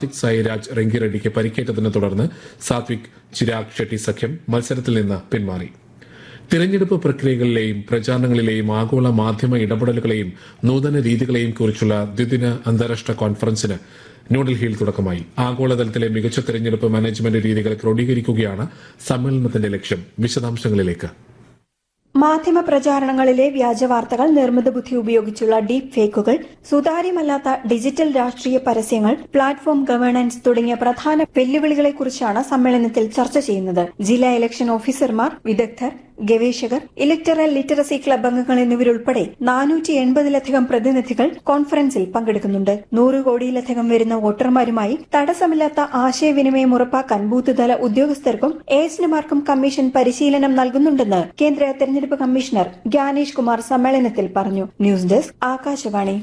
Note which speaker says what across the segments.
Speaker 1: സാത്വിക് സായിരാജ് റെങ്കിറെഡ്ഡിക്ക് പരിക്കേറ്റതിനെ തുടർന്ന് സാത്വിക് ചിരാഗ് ഷെട്ടി സഖ്യം മത്സരത്തിൽ നിന്ന് പിന്മാറി തിരഞ്ഞെടുപ്പ് പ്രക്രിയകളിലെയും പ്രചാരണങ്ങളിലെയും ആഗോള മാധ്യമ ഇടപെടലുകളെയും നൂതന രീതികളെയും കുറിച്ചുള്ള ദ്വിദിന അന്താരാഷ്ട്ര കോൺഫറൻസിന് ന്യൂഡൽഹിയിൽ തുടക്കമായി ആഗോളതലത്തിലെ മികച്ച തിരഞ്ഞെടുപ്പ് മാനേജ്മെന്റ് രീതികൾ ക്രോഡീകരിക്കുകയാണ് സമ്മേളനത്തിന്റെ ലക്ഷ്യം വിശദാംശങ്ങളിലേക്ക്
Speaker 2: മാധ്യമ പ്രചാരണങ്ങളിലെ വ്യാജവാർത്തകൾ നിർമ്മിത ബുദ്ധി ഉപയോഗിച്ചുള്ള ഡീപ് ഫേക്കുകൾ സുതാര്യമല്ലാത്ത ഡിജിറ്റൽ രാഷ്ട്രീയ പരസ്യങ്ങൾ പ്ലാറ്റ്ഫോം ഗവേണൻസ് തുടങ്ങിയ പ്രധാന വെല്ലുവിളികളെക്കുറിച്ചാണ് സമ്മേളനത്തിൽ ചർച്ച ചെയ്യുന്നത് ജില്ലാ ഇലക്ഷൻ ഓഫീസർമാർ വിദഗ്ധർ ഗവേഷകർ ഇലക്ടറൽ ലിറ്ററസി ക്ലബ് അംഗങ്ങൾ എന്നിവരുൾപ്പെടെ നാനൂറ്റി എൺപതിലധികം പ്രതിനിധികൾ കോൺഫറൻസിൽ പങ്കെടുക്കുന്നുണ്ട് നൂറ് കോടിയിലധികം വരുന്ന വോട്ടർമാരുമായി തടസ്സമില്ലാത്ത ആശയവിനിമയം ഉറപ്പാക്കാൻ ബൂത്ത് തല ഉദ്യോഗസ്ഥർക്കും ഏജന്റുമാർക്കും കമ്മീഷൻ പരിശീലനം നൽകുന്നുണ്ടെന്ന് കേന്ദ്ര തെരഞ്ഞെടുപ്പ് കമ്മീഷണർ ഗ്യാനേഷ് കുമാർ സമ്മേളനത്തിൽ പറഞ്ഞു ന്യൂസ് ഡെസ്ക് ആകാശവാണി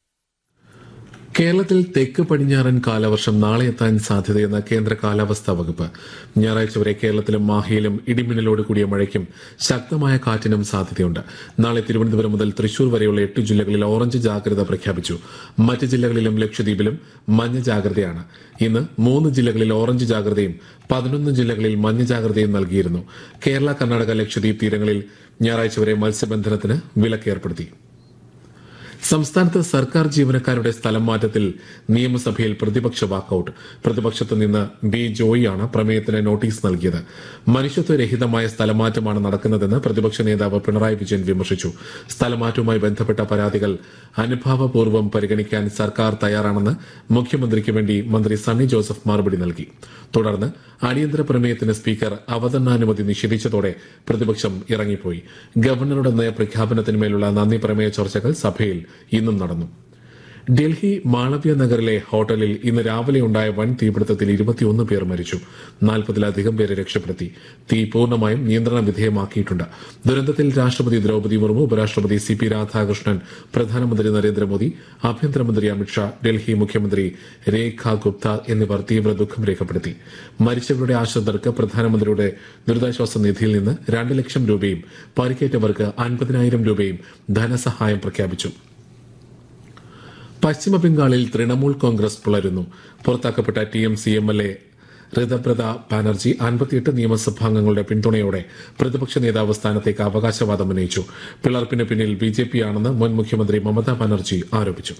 Speaker 1: കേരളത്തിൽ തെക്ക് പടിഞ്ഞാറൻ കാലവർഷം നാളെ എത്താൻ സാധ്യതയെന്ന കേന്ദ്ര കാലാവസ്ഥാ വകുപ്പ് ഞായറാഴ്ച വരെ കേരളത്തിലും മാഹിയിലും ഇടിമിന്നലോട് കൂടിയ മഴയ്ക്കും ശക്തമായ കാറ്റിനും സാധ്യതയുണ്ട് നാളെ തിരുവനന്തപുരം മുതൽ തൃശൂർ വരെയുള്ള എട്ട് ജില്ലകളിൽ ഓറഞ്ച് ജാഗ്രത പ്രഖ്യാപിച്ചു മറ്റ് ജില്ലകളിലും ലക്ഷദ്വീപിലും മഞ്ഞ ജാഗ്രതയാണ് ഇന്ന് മൂന്ന് ജില്ലകളിൽ ഓറഞ്ച് ജാഗ്രതയും പതിനൊന്ന് ജില്ലകളിൽ മഞ്ഞ ജാഗ്രതയും നൽകിയിരുന്നു കേരള കർണാടക ലക്ഷദ്വീപ് തീരങ്ങളിൽ ഞായറാഴ്ച വരെ മത്സ്യബന്ധനത്തിന് വിലക്ക് ഏർപ്പെടുത്തി സംസ്ഥാനത്ത് സർക്കാർ ജീവനക്കാരുടെ സ്ഥലം മാറ്റത്തിൽ നിയമസഭയിൽ പ്രതിപക്ഷ വാക്കൌട്ട് പ്രതിപക്ഷത്ത് നിന്ന് ബി ജോയിയാണ് പ്രമേയത്തിന് നോട്ടീസ് നൽകിയത് മനുഷ്യത്വരഹിതമായ സ്ഥലമാറ്റമാണ് നടക്കുന്നതെന്ന് പ്രതിപക്ഷ നേതാവ് പിണറായി വിജയൻ വിമർശിച്ചു സ്ഥലമാറ്റവുമായി ബന്ധപ്പെട്ട പരാതികൾ അനുഭാവപൂർവ്വം പരിഗണിക്കാൻ സർക്കാർ തയ്യാറാണെന്ന് മുഖ്യമന്ത്രിക്ക് വേണ്ടി മന്ത്രി സണ്ണി ജോസഫ് മറുപടി നൽകി തുടർന്ന് അടിയന്തര പ്രമേയത്തിന് സ്പീക്കർ അവതരണാനുമതി നിഷേധിച്ചതോടെ പ്രതിപക്ഷം ഇറങ്ങിപ്പോയി ഗവർണറുടെ നയപ്രഖ്യാപനത്തിന്മേലുള്ള നന്ദി പ്രമേയ ചർച്ചകൾ സഭയിൽ ഇന്നും നടന്നു ഡൽഹി മാളവ്യ നഗറിലെ ഹോട്ടലിൽ ഇന്ന് രാവിലെ ഉണ്ടായ വൻ തീപിടുത്തത്തിൽ ഇരുപത്തിയൊന്ന് പേർ മരിച്ചു നാൽപ്പതിലധികം പേരെ രക്ഷപ്പെടുത്തി തീ പൂർണ്ണമായും നിയന്ത്രണ വിധേയമാക്കിയിട്ടുണ്ട് ദുരന്തത്തിൽ രാഷ്ട്രപതി ദ്രൌപദി മുർമു ഉപരാഷ്ട്രപതി സി പി രാധാകൃഷ്ണൻ പ്രധാനമന്ത്രി നരേന്ദ്രമോദി ആഭ്യന്തരമന്ത്രി അമിത്ഷാ ഡൽഹി മുഖ്യമന്ത്രി രേഖ ഗുപ്ത എന്നിവർ തീവ്ര ദുഃഖം രേഖപ്പെടുത്തി മരിച്ചവരുടെ ആശ്രിതർക്ക് പ്രധാനമന്ത്രിയുടെ ദുരിതാശ്വാസ നിധിയിൽ നിന്ന് രണ്ട് ലക്ഷം രൂപയും പരിക്കേറ്റവർക്ക് അൻപതിനായിരം രൂപയും ധനസഹായം പ്രഖ്യാപിച്ചു പശ്ചിമ ബംഗാളിൽ തൃണമൂൽ കോൺഗ്രസ് പുലരുന്നു പുറത്താക്കപ്പെട്ട T M C M L A Ritabrata Banerjee അൻപത്തിയെട്ട് നിയമസഭാംഗങ്ങളുടെ പിന്തുണയോടെ പ്രതിപക്ഷ നേതാവ് സ്ഥാനത്തേക്ക് അവകാശവാദം ഉന്നയിച്ചു പിളർപ്പിന് പിന്നിൽ ബി ജെ പി ആണെന്ന് മുൻ മുഖ്യമന്ത്രി മമതാ ബാനർജി ആരോപിച്ചു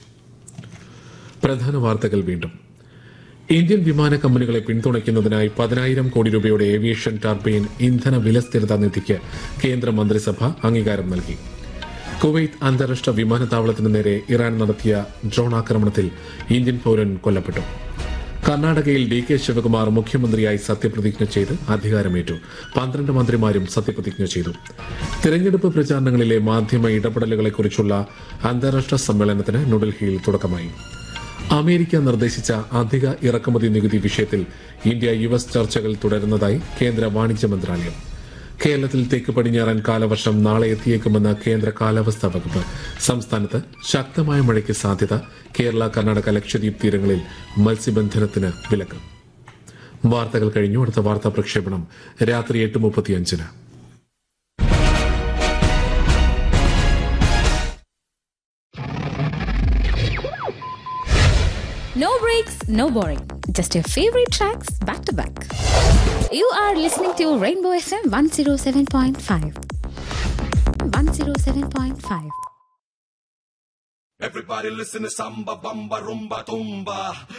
Speaker 1: പ്രധാന വാർത്തകൾ വീണ്ടും ഇന്ത്യൻ വിമാന കമ്പനികളെ പിന്തുണയ്ക്കുന്നതിനായി പതിനായിരം കോടി രൂപയുടെ ഏവിയേഷൻ ടർബൈൻ ഇന്ധന വിലസ്ഥിരതാ നിധിക്ക് കേന്ദ്ര മന്ത്രിസഭ അംഗീകാരം നൽകി കുവൈത്ത് അന്താരാഷ്ട്ര വിമാനത്താവളത്തിന് നേരെ ഇറാൻ നടത്തിയ ഡ്രോൺ ആക്രമണത്തിൽ ഇന്ത്യൻ പൌരൻ കൊല്ലപ്പെട്ടു കർണാടകയിൽ ഡി കെ ശിവകുമാർ മുഖ്യമന്ത്രിയായി സത്യപ്രതിജ്ഞ ചെയ്ത് അധികാരമേറ്റു പന്ത്രണ്ട് മന്ത്രിമാരും സത്യപ്രതിജ്ഞ ചെയ്തു തിരഞ്ഞെടുപ്പ് പ്രചാരണങ്ങളിലെ മാധ്യമ ഇടപെടലുകളെക്കുറിച്ചുള്ള അന്താരാഷ്ട്ര സമ്മേളനത്തിന് ന്യൂഡൽഹിയിൽ തുടക്കമായി അമേരിക്ക നിർദ്ദേശിച്ച അധിക ഇറക്കുമതി നികുതി വിഷയത്തിൽ ഇന്ത്യ യു എസ് ചർച്ചകൾ തുടരുന്നതായി കേന്ദ്ര വാണിജ്യ മന്ത്രാലയം കേരളത്തിൽ തെക്ക് പടിഞ്ഞാറൻ കാലവർഷം നാളെ എത്തിയേക്കുമെന്ന് കേന്ദ്ര കാലാവസ്ഥാ വകുപ്പ് സംസ്ഥാനത്ത് ശക്തമായ മഴയ്ക്ക് സാധ്യത കേരള കർണാടക ലക്ഷദ്വീപ് തീരങ്ങളിൽ മത്സ്യബന്ധനത്തിന് വിലക്ക് വാർത്തകൾ കഴിഞ്ഞു അടുത്ത വാർത്താ പ്രക്ഷേപണം രാത്രി എട്ട് മുപ്പത്തിയഞ്ചിന്
Speaker 3: No breaks, no boring. Just your favorite tracks back to back. You are listening to Rainbow FM 107.5. 107.5.
Speaker 4: Everybody listen to samba, bamba, rumba, tumba.